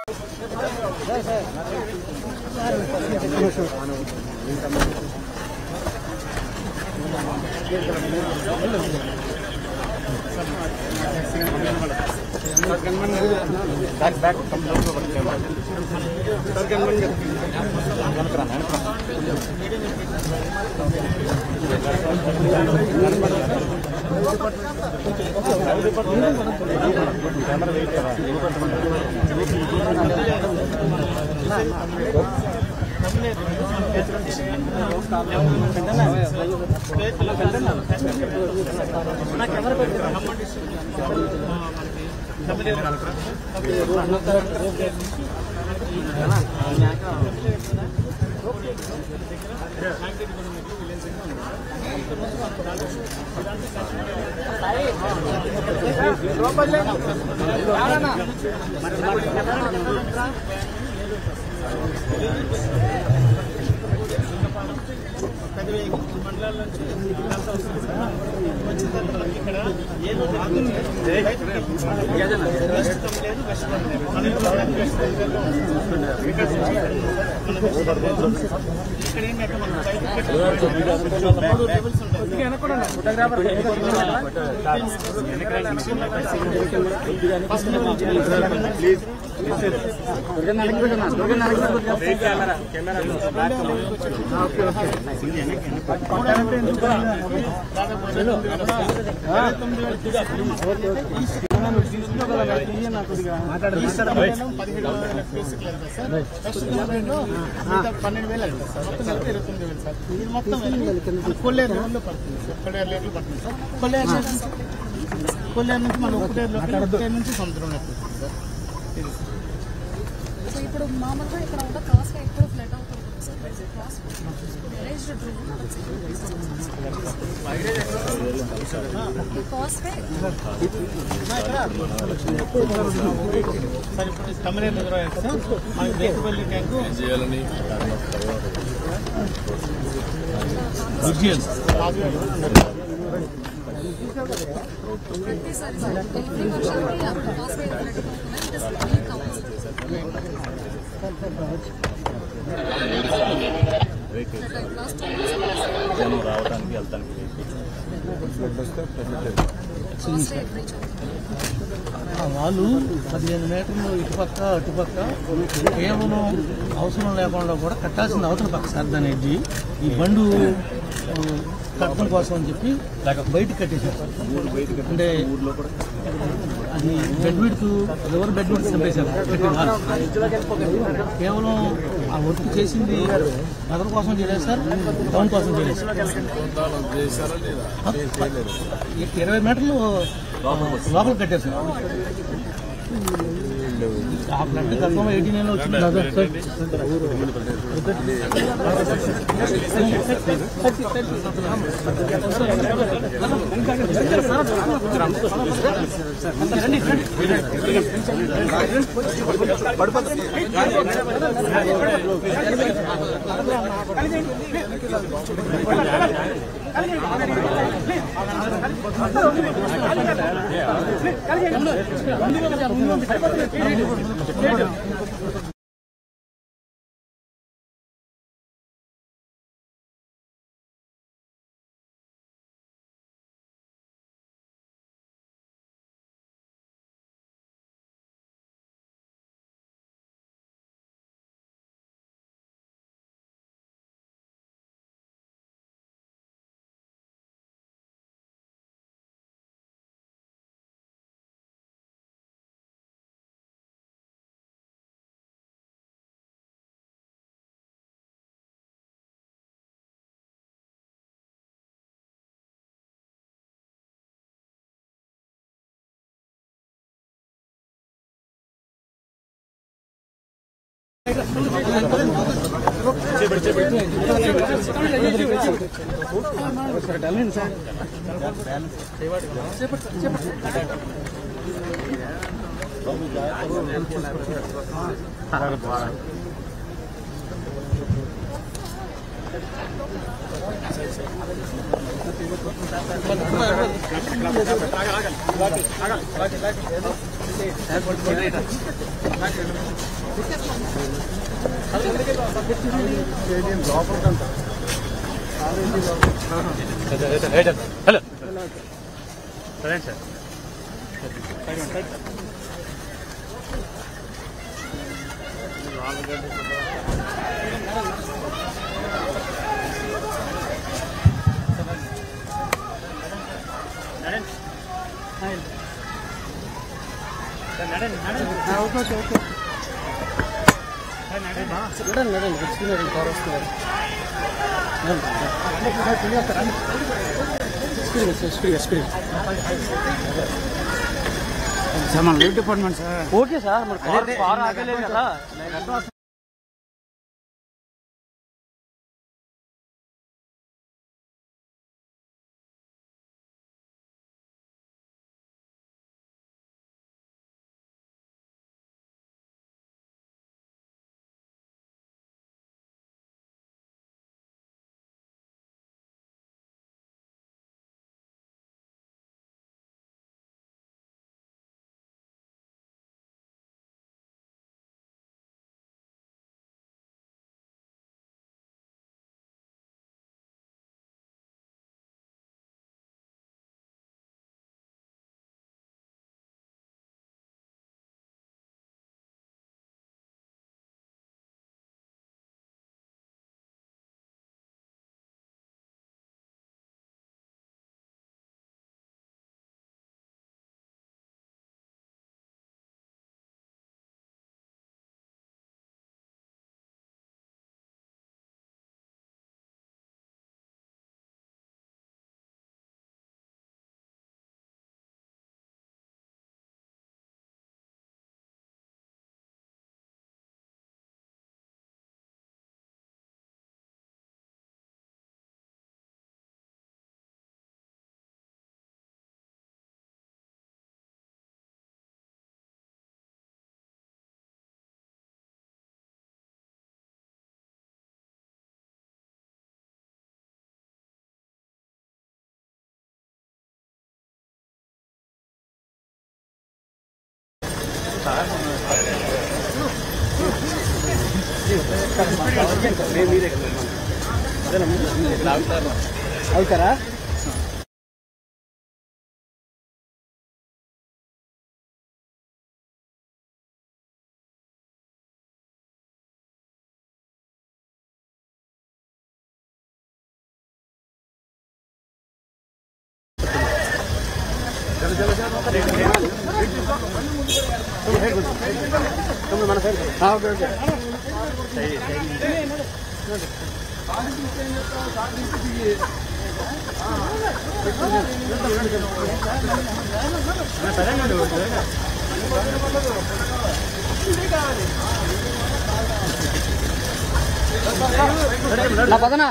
పన్నెండు వేలు అయింది సార్ మొత్తం కలిపి ఇరవై తొమ్మిది వేలు సార్ ఇది మొత్తం వెళ్ళి కొల్లేరు రోడ్లో పడుతుంది సార్ కొల్లేరు లేట్లు పడుతుంది సార్ కొల్లేరు నుంచి కొల్లేరు నుంచి మన ఒకటేరు ఒకటేరు నుంచి సముద్రం నెట్టుతుంది సార్ ఇది సార్. సో ఇప్పుడు మామూలుగా ఇక్కడ ఉన్న క్రాస్ ఎప్పుడు ఫ్లడ్ అవుతుంది సార్ క్రాస్ ఎరేజ్డ్ డ్రూ కాస్ట్ సార్ ఇప్పుడు తమిళ రిజర్వాయర్ సార్ మనకి బేకపల్లి ట్యాంకు ప్రతిసారి సార్ ఎవ్రీ వర్షానికి అప్పుడు కాస్ట్ ఫ్లడ్ అవుతుంది ఇట్ ఇస్ లాస్ట్ జనం రావడానికి వెళ్తానికి కాస్ట్ రీచ్ ఆ వాళ్ళు పదిహేను మీటర్లు ఇటుపక్క అటుపక్క కేవలం అవసరం లేకుండా కూడా కట్టాల్సిన అవతల పక్క సార్ దాని ఎడ్జి ఈ బండు ఆ, కట్టడం కోసం అని చెప్పి బయట కట్టేశారు అంటే అది బెడ్ విడ్త్ ఎవరు బెడ్ విడ్త్ చంపేశారు కట్టిన వాళ్ళు. కేవలం ఆ వర్క్ చేసింది నగరం కోసం చేయలేదు సార్ టౌన్ కోసం చేయలేదు సార్ ఇరవై మీటర్లు లోపల కట్టారు సార్ ఆ బ్లడ్ కన్ఫర్మ్ ఎయిటీ నైన్ వచ్చింది కదా సార్ హలో సరే సార్ సార్ మన leave department sir okay sir మరి కార్ కార్ ఆగలేదు కదా అవుతారా ఓకే ఓకే నా పదనా